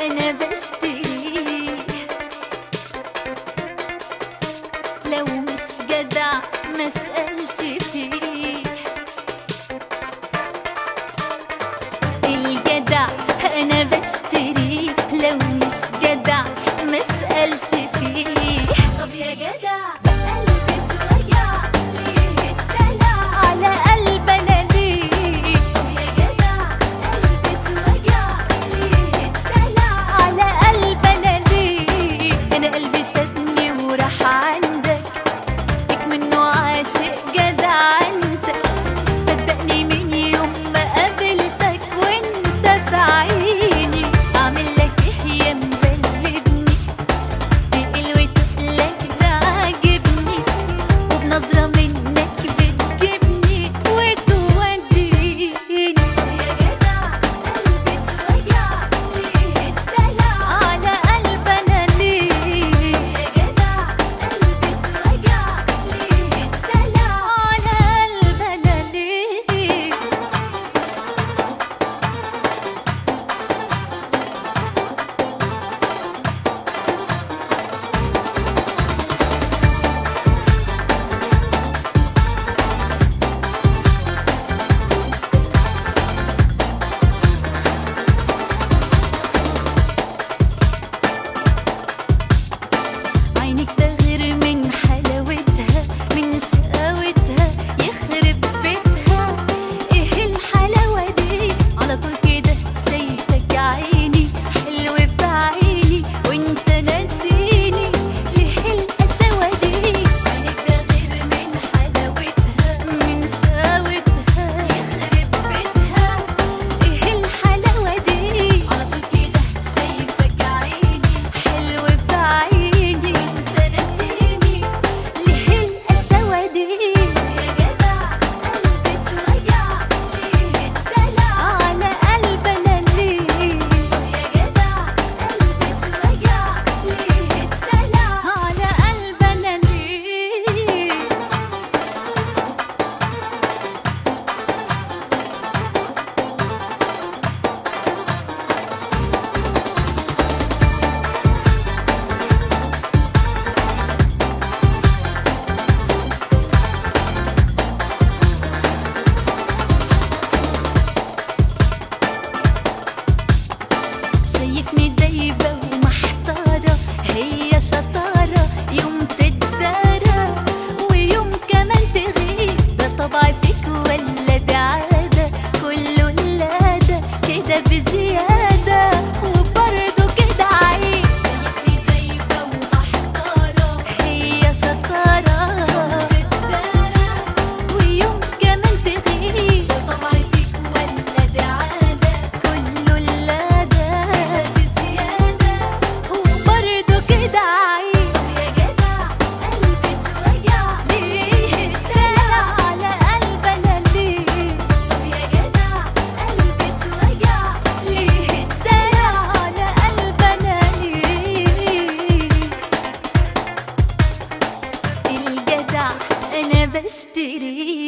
انا بشتريه لو مش جدع ما اسالش فيه الجدع انا بشتريه لو مش جدع ما اسالش فيه طب يا جدع قلبي اتوجع ليه الدلع على قلب انا ليه طب يا جدع قلبي اتوجع ليه الدلع على قلب انا ليه انا قلبي سابني وراح عندك ليك منه عاشق جدع انت صدقني من يوم ما قابلتك وانت في عيني اعمل لك ايه يا مغلبني تقل وتقلك ده عاجبني وبنظرة منك بتجيبني وتوديني يا جدع قلبي اتوجع ليه الدلع على قلب انا ليه يا جدع قلبي اتوجع ليه الدلع على قلب انا ليه عينك ده غير من حلاوتها من شقاوتها يخرب بيتها ايه الحلاوة دي على طول كده شايفك عيني حلو في عيني وانت ناسيني ليه القساوة دي عينك ده غير من حلاوتها من شقاوتها يخرب بيتها ايه الحلاوة دي على طول كده شايفك عيني حلو في عيني انت ناسيني ليه القساوة دي يا جدع قلبي اتوجع ليه الدلع على قلب انا ليه يا جدع قلبي اتوجع ليه الدلع على قلب انا ليه شايفني دايبة ومحتارة هي شطارة يوم تدارى ويوم كمان تغيب ده طبعي فيك ولا ده عادة كله لاده كده بزيادة وبرضه كده عيب شايفني دايبة ومحتارة هي شطارة تدارى ويوم كمان تغيب ده طبعي فيك ولا ده عادة كله لاده بزيادة وبرضه كده عيب يا جدع قلبي اتوجع ليه الدلع على قلب انا ليه طب يا جدع قلبي اتوجع ليه الدلع على قلب انا ليه الجدع انا بشتريه